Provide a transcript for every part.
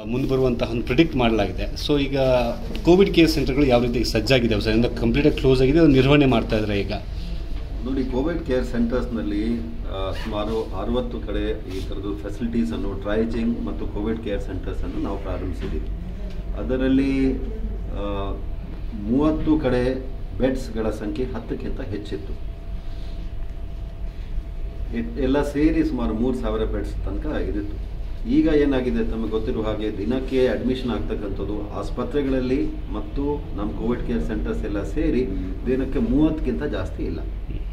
ಮುಂದೆ ಬರುವಂತಹ ಒಂದು ಪ್ರಿಡಿಕ್ಟ್ ಮಾಡಲಾಗಿದೆ ಸೊ ಈಗ ಕೋವಿಡ್ ಕೇರ್ ಸೆಂಟರ್ಗಳು ಯಾವ ರೀತಿ ಸಜ್ಜಾಗಿದ್ದಾವೆ ಸರ್ ಅಂದರೆ ಕಂಪ್ಲೀಟಾಗಿ ಕ್ಲೋಸ್ ಆಗಿದೆ ಅದು ನಿರ್ವಹಣೆ ಮಾಡ್ತಾ ಇದ್ದಾರೆ ಈಗ ನೋಡಿ ಕೋವಿಡ್ ಕೇರ್ ಸೆಂಟರ್ಸ್ನಲ್ಲಿ ಆ, ಸುಮಾರು ಅರವತ್ತು ಕಡೆ ಈ ಥರದ್ದು ಫೆಸಿಲಿಟೀಸನ್ನು ಟ್ರೈಜಿಂಗ್ ಮತ್ತು ಕೋವಿಡ್ ಕೇರ್ ಸೆಂಟರ್ಸನ್ನು ನಾವು ಪ್ರಾರಂಭಿಸಿದ್ದೀವಿ ಅದರಲ್ಲಿ ಆ, ಮೂವತ್ತು ಕಡೆ ಬೆಡ್ಸ್ಗಳ ಸಂಖ್ಯೆ ಹತ್ತಕ್ಕಿಂತ ಹೆಚ್ಚಿತ್ತು ಎಟ್- ಎಲ್ಲ ಸೇರಿ ಸುಮಾರು ಮೂರು ಸಾವಿರ ಬೆಡ್ಸ್ ತನಕ ಇದಿತ್ತು ಈಗ ಏನಾಗಿದೆ ತಮಗೆ ಗೊತ್ತಿರುವ ಹಾಗೆ ದಿನಕ್ಕೆ ಅಡ್ಮಿಷನ್ ಆಗ್ತಕ್ಕಂಥದ್ದು ಆಸ್ಪತ್ರೆಗಳಲ್ಲಿ ಮತ್ತು ನಮ್ಮ ಕೋವಿಡ್ ಕೇರ್ ಸೆಂಟರ್ಸ್ ಎಲ್ಲ ಸೇರಿ ದಿನಕ್ಕೆ ಮೂವತ್ತಕ್ಕಿಂತ ಜಾಸ್ತಿ ಇಲ್ಲ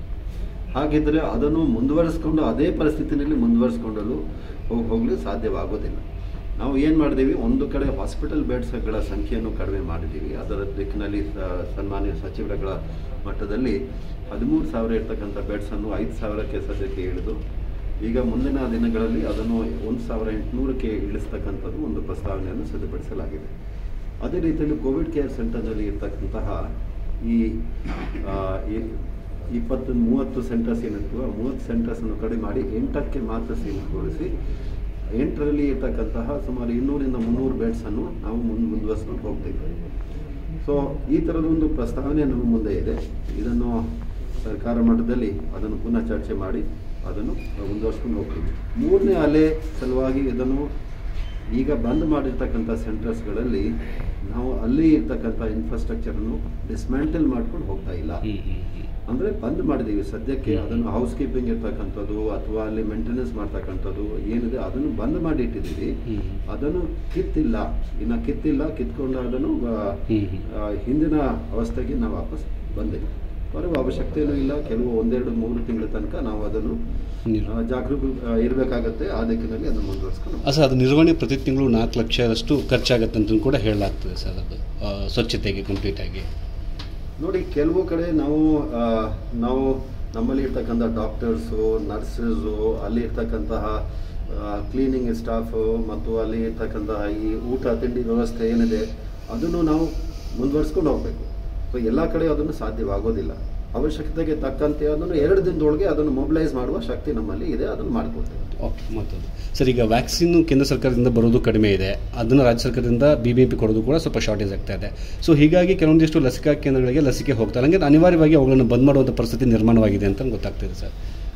ಹಾಗಿದ್ರೆ ಅದನ್ನು ಮುಂದುವರಿಸ್ಕೊಂಡು ಅದೇ ಪರಿಸ್ಥಿತಿನಲ್ಲಿ ಮುಂದುವರಿಸ್ಕೊಂಡಲು ಹೋಗಿ ಹೋಗಲು ಸಾಧ್ಯವಾಗೋದಿಲ್ಲ ನಾವು ಏನು ಮಾಡಿದ್ದೀವಿ ಒಂದು ಕಡೆ ಹಾಸ್ಪಿಟಲ್ ಬೆಡ್ಸ್ಗಳ ಸಂಖ್ಯೆಯನ್ನು ಕಡಿಮೆ ಮಾಡಿದ್ದೀವಿ ಅದರ ದಿಕ್ಕಿನಲ್ಲಿ ಸ- ಸನ್ಮಾನ್ಯ ಸಚಿವರುಗಳ ಮಟ್ಟದಲ್ಲಿ ಹದಿಮೂರು ಸಾವಿರ ಇರ್ತಕ್ಕಂಥ ಬೆಡ್ಸನ್ನು ಐದು ಸಾವಿರಕ್ಕೆ ಸದ್ಯಕ್ಕೆ ಇಳಿದು ಈಗ ಮುಂದಿನ ದಿನಗಳಲ್ಲಿ ಅದನ್ನು ಒಂದು ಸಾವಿರ ಎಂಟುನೂರಕ್ಕೆ ಇಳಿಸ್ತಕ್ಕಂಥದ್ದು ಒಂದು ಪ್ರಸ್ತಾವನೆಯನ್ನು ಸಿದ್ಧಪಡಿಸಲಾಗಿದೆ ಅದೇ ರೀತಿಯಲ್ಲಿ ಕೋವಿಡ್ ಕೇರ್ ಸೆಂಟರ್ನಲ್ಲಿ ಇರ್ತಕ್ಕಂತಹ ಈ ಆ, ಈ- ಇಪ್ಪತ್ತು ಮೂವತ್ತು ಸೆಂಟರ್ಸ್ ಏನಿತ್ತು ಆ ಮೂವತ್ತು ಸೆಂಟರ್ಸನ್ನು ಕಡಿಮೆ ಮಾಡಿ ಎಂಟಕ್ಕೆ ಮಾತ್ರ ಸೀಮಿತಗೊಳಿಸಿ ಎಂಟರಲ್ಲಿ ಇರ್ತಕ್ಕಂತಹ ಸುಮಾರು ಇನ್ನೂರಿಂದ ಮುನ್ನೂರು ಬೆಡ್ಸನ್ನು ನಾವು ಮುಂದೆ ಮುಂದುವರಿಸ್ಕೊಂಡು ಹೋಗ್ತೀವಿ ಸೊ ಈ ಥರದ ಒಂದು ಪ್ರಸ್ತಾವನೆ ನಮ್ಮ ಮುಂದೆ ಇದೆ ಇದನ್ನು ಸರ್ಕಾರ ಮಟ್ಟದಲ್ಲಿ ಅದನ್ನು ಪುನಃ ಚರ್ಚೆ ಮಾಡಿ ಅದನ್ನು ಮುಂದುವರ್ಸ್ಕೊಂಡು ಹೋಗ್ತೀವಿ ಮೂರನೇ ಅಲೆ ಸಲುವಾಗಿ ಇದನ್ನು ಈಗ ಬಂದ್ ಮಾಡಿರ್ತಕ್ಕಂಥ ಸೆಂಟರ್ಸ್ಗಳಲ್ಲಿ ನಾವು ಅಲ್ಲಿ ಇರ್ತಕ್ಕಂಥ ಇನ್ಫ್ರಾಸ್ಟ್ರಕ್ಚರನ್ನು ಡಿಸ್ಮ್ಯಾಂಟಲ್ ಮಾಡ್ಕೊಂಡು ಹೋಗ್ತಾ ಇಲ್ಲ ಅಂದರೆ ಬಂದ್ ಮಾಡಿದ್ದೀವಿ ಸದ್ಯಕ್ಕೆ ಅದನ್ನು ಹೌಸ್ ಕೀಪಿಂಗ್ ಇರ್ತಕ್ಕಂಥದ್ದು ಅಥವಾ ಅಲ್ಲಿ ಮೇಂಟೆನೆನ್ಸ್ ಮಾಡ್ತಕ್ಕಂಥದ್ದು ಏನಿದೆ ಅದನ್ನು ಬಂದ್ ಮಾಡಿ ಇಟ್ಟಿದ್ದೀವಿ ಹ್ಮ್. ಅದನ್ನು ಕಿತ್ತಿಲ್ಲ ಇನ್ನು ಕಿತ್ತಿಲ್ಲ ಕಿತ್ಕೊಂಡು ಅದನ್ನು ಆ, ಹ್ಮ್, ಹ್ಮ್. ಆ, ಹಿಂದಿನ ಅವಸ್ಥೆಗೆ ನಾವು ವಾಪಸ್ ಬಂದಿಲ್ಲ ಬರುವ ಅವಶ್ಯಕತೆಯೂ ಇಲ್ಲ ಕೆಲವು ಒಂದೆರಡು ಮೂರು ತಿಂಗಳ ತನಕ ನಾವು ಅದನ್ನು ನಿರ್- ಆ, ಜಾಗರೂಕ ಇರಬೇಕಾಗತ್ತೆ ಆ ದಿಕ್ಕಿನಲ್ಲಿ ಅದನ್ನು ಮುಂದುವರಿಸ್ಕೊಂಡು ಆ, ಸರ್ ಅದು ನಿರ್ವಹಣೆ ಪ್ರತಿ ತಿಂಗಳು ನಾಲ್ಕು ಲಕ್ಷದಷ್ಟು ಖರ್ಚಾಗತ್ತೆ ಅಂತ ಕೂಡ ಹೇಳಲಾಗ್ತದೆ ಸರ್ ಅದು ಆ, ಸ್ವಚ್ಛತೆಗೆ ಕಂಪ್ಲೀಟಾಗಿ ನೋಡಿ ಕೆಲವು ಕಡೆ ನಾವು ಆ, ನಾವು ನಮ್ಮಲ್ಲಿ ಇರ್ತಕ್ಕಂಥ ಡಾಕ್ಟರ್ಸು ನರ್ಸಸ್ಸು ಅಲ್ಲಿ ಇರ್ತಕ್ಕಂತಹ ಕ್ಲೀನಿಂಗ್ ಸ್ಟಾಫು ಮತ್ತು ಅಲ್ಲಿ ಇರ್ತಕ್ಕಂತಹ ಈ ಊಟ ತಿಂಡಿ ವ್ಯವಸ್ಥೆ ಏನಿದೆ ಅದನ್ನು ನಾವು ಮುಂದುವರಿಸ್ಕೊಂಡು ಹೋಗಬೇಕು ಸೊ ಎಲ್ಲ ಕಡೆ ಅದನ್ನು ಸಾಧ್ಯವಾಗೋದಿಲ್ಲ ಅವಶ್ಯಕತೆಗೆ ತಕ್ಕಂತೆ ಅದನ್ನು ಎರಡು ದಿನದೊಳಗೆ ಅದನ್ನು ಮೊಬಿಲೈಸ್ ಮಾಡುವ ಶಕ್ತಿ ನಮ್ಮಲ್ಲಿ ಇದೆ ಅದನ್ನು ಮಾಡಿಕೊಡ್ತೇವೆ ಓಕೆ ಮತ್ತೊಂದು ಸರ್ ಈಗ ವ್ಯಾಕ್ಸಿನ್ ಕೇಂದ್ರ ಸರ್ಕಾರದಿಂದ ಬರೋದು ಕಡಿಮೆ ಇದೆ ಅದನ್ನು ರಾಜ್ಯ ಸರ್ಕಾರದಿಂದ ಬಿ ಬಿ ಎಂ ಪಿ ಕೊಡೋದು ಕೂಡ ಸ್ವಲ್ಪ ಶಾರ್ಟೇಜ್ ಆಗ್ತಾ ಇದೆ ಸೊ ಹೀಗಾಗಿ ಕೆಲವೊಂದಿಷ್ಟು ಲಸಿಕಾ ಕೇಂದ್ರಗಳಿಗೆ ಲಸಿಕೆ ಹೋಗ್ತಾರೆ ಹಂಗೆ ಅನಿವಾರ್ಯವಾಗಿ ಅವುಗಳನ್ನು ಬಂದ್ ಮಾಡುವಂಥ ಪರಿಸ್ಥಿತಿ ನಿರ್ಮಾಣವಾಗಿದೆ ಅಂತ ಗೊತ್ತಾಗ್ತಿದೆ ಸರ್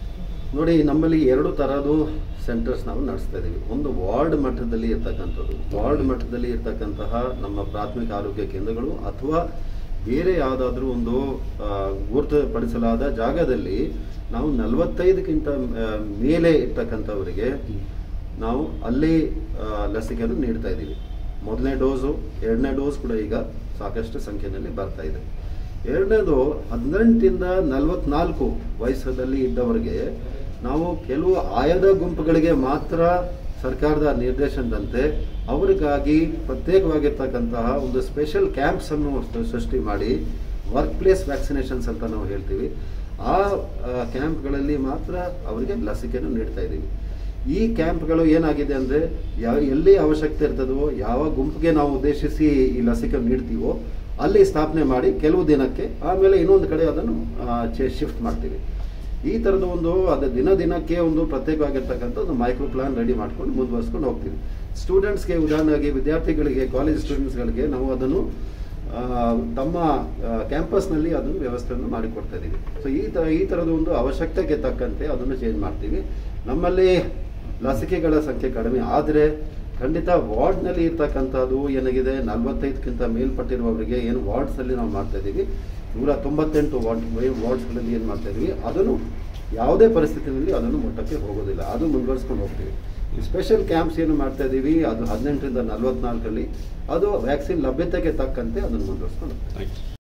ನೋಡಿ ನಮ್ಮಲ್ಲಿ ಎರಡು ತರಹದ್ದು ಸೆಂಟರ್ಸ್ ನಾವು ನಡೆಸ್ತಾ ಇದ್ದೀವಿ ಒಂದು ವಾರ್ಡ್ ಮಟ್ಟದಲ್ಲಿ ಇರ್ತಕ್ಕಂಥದ್ದು ವಾರ್ಡ್ ಮಟ್ಟದಲ್ಲಿ ಇರ್ತಕ್ಕಂತಹ ನಮ್ಮ ಪ್ರಾಥಮಿಕ ಆರೋಗ್ಯ ಕೇಂದ್ರಗಳು ಅಥವಾ ಬೇರೆ ಯಾವುದಾದ್ರೂ ಒಂದು ಆ, ಗುರುತುಪಡಿಸಲಾದ ಜಾಗದಲ್ಲಿ ನಾವು ನಲವತ್ತೈದಕ್ಕಿಂತ ಆ, ಮೇಲೆ ಇರ್ತಕ್ಕಂಥವರಿಗೆ ನಾವು ಅಲ್ಲಿ ಆ, ಲಸಿಕೆಯನ್ನು ನೀಡ್ತಾ ಇದ್ದೀವಿ ಮೊದಲನೇ ಡೋಸು ಎರಡನೇ ಡೋಸ್ ಕೂಡ ಈಗ ಸಾಕಷ್ಟು ಸಂಖ್ಯೆಯಲ್ಲಿ ಬರ್ತಾ ಇದೆ ಎರಡನೇದು ಹದಿನೆಂಟಿಂದ ನಲವತ್ನಾಲ್ಕು ವಯಸ್ಸದಲ್ಲಿ ಇದ್ದವರಿಗೆ ನಾವು ಕೆಲವು ಆಯದ ಗುಂಪುಗಳಿಗೆ ಮಾತ್ರ ಸರ್ಕಾರದ ನಿರ್ದೇಶನದಂತೆ ಅವರಿಗಾಗಿ ಪ್ರತ್ಯೇಕವಾಗಿರ್ತಕ್ಕಂತಹ ಒಂದು ಸ್ಪೆಷಲ್ ಕ್ಯಾಂಪ್ಸ್ ಅನ್ನು ಸೃ- ಸೃಷ್ಟಿ ಮಾಡಿ ವರ್ಕ್ ಪ್ಲೇಸ್ ವ್ಯಾಕ್ಸಿನೇಷನ್ಸ್ ಅಂತ ನಾವು ಹೇಳ್ತೀವಿ ಆ ಕ್ಯಾಂಪ್ಗಳಲ್ಲಿ ಮಾತ್ರ ಅವರಿಗೆ ಲಸಿಕೆಯನ್ನು ನೀಡ್ತಾ ಇದ್ದೀವಿ ಈ ಕ್ಯಾಂಪ್ಗಳು ಏನಾಗಿದೆ ಅಂದರೆ ಯಾವ ಎಲ್ಲಿ ಅವಶ್ಯಕತೆ ಇರ್ತದೋ ಯಾವ ಗುಂಪಿಗೆ ನಾವು ಉದ್ದೇಶಿಸಿ ಈ ಲಸಿಕೆ ನೀಡ್ತೀವೋ ಅಲ್ಲಿ ಸ್ಥಾಪನೆ ಮಾಡಿ ಕೆಲವು ದಿನಕ್ಕೆ ಆಮೇಲೆ ಇನ್ನೊಂದು ಕಡೆ ಅದನ್ನು ಶಿಫ್ಟ್ ಮಾಡ್ತೀವಿ ಈ ಥರದ ಒಂದು ಅದು ದಿನ ದಿನಕ್ಕೆ ಒಂದು ಪ್ರತ್ಯೇಕವಾಗಿರ್ತಕ್ಕಂಥ ಒಂದು ಮೈಕ್ರೋ ಪ್ಲಾನ್ ರೆಡಿ ಮಾಡ್ಕೊಂಡು ಮುಂದುವರಿಸ್ಕೊಂಡು ಹೋಗ್ತೀವಿ ಸ್ಟೂಡೆಂಟ್ಸ್ಗೆ ಉದಾಹರಣೆಗೆ ವಿದ್ಯಾರ್ಥಿಗಳಿಗೆ ಕಾಲೇಜ್ ಸ್ಟೂಡೆಂಟ್ಸ್ಗಳಿಗೆ ನಾವು ಅದನ್ನು ಆ, ತಮ್ಮ ಕ್ಯಾಂಪಸ್ನಲ್ಲಿ ಅದನ್ನು ವ್ಯವಸ್ಥೆಯನ್ನು ಮಾಡಿಕೊಡ್ತಾ ಇದ್ದೀವಿ ಸೊ ಈ ತ ಈ ಥರದ ಒಂದು ಅವಶ್ಯಕತೆಗೆ ತಕ್ಕಂತೆ ಅದನ್ನು ಚೇಂಜ್ ಮಾಡ್ತೀವಿ ನಮ್ಮಲ್ಲಿ ಲಸಿಕೆಗಳ ಸಂಖ್ಯೆ ಕಡಿಮೆ ಆದರೆ ಖಂಡಿತ ವಾರ್ಡ್ನಲ್ಲಿ ಇರ್ತಕ್ಕಂಥದ್ದು ಏನಾಗಿದೆ ನಲವತ್ತೈದಕ್ಕಿಂತ ಮೇಲ್ಪಟ್ಟಿರುವವರಿಗೆ ಏನು ವಾರ್ಡ್ಸಲ್ಲಿ ನಾವು ಮಾಡ್ತಾ ಇದ್ದೀವಿ ನೂರ ತೊಂಬತ್ತೆಂಟು ವಾರ್ಡ್ ವಾರ್ಡ್ಸ್ಗಳಲ್ಲಿ ಏನು ಮಾಡ್ತಾ ಇದ್ದೀವಿ ಅದನ್ನು ಯಾವುದೇ ಪರಿಸ್ಥಿತಿಯಲ್ಲಿ ಅದನ್ನು ಮಟ್ಟಕ್ಕೆ ಹೋಗೋದಿಲ್ಲ ಅದು ಮುಂದುವರಿಸ್ಕೊಂಡು ಹೋಗ್ತೀವಿ ಈ ಸ್ಪೆಷಲ್ ಕ್ಯಾಂಪ್ಸ್ ಏನು ಮಾಡ್ತಾ ಇದ್ದೀವಿ ಅದು ಹದಿನೆಂಟರಿಂದ ನಲವತ್ನಾಲ್ಕರಲ್ಲಿ ಅದು ವ್ಯಾಕ್ಸಿನ್ ಲಭ್ಯತೆಗೆ ತಕ್ಕಂತೆ ಅದನ್ನು ಮುಂದುವರಿಸ್ಕೊಂಡು ಹೋಗ್ತೀವಿ ಆಯ್ತು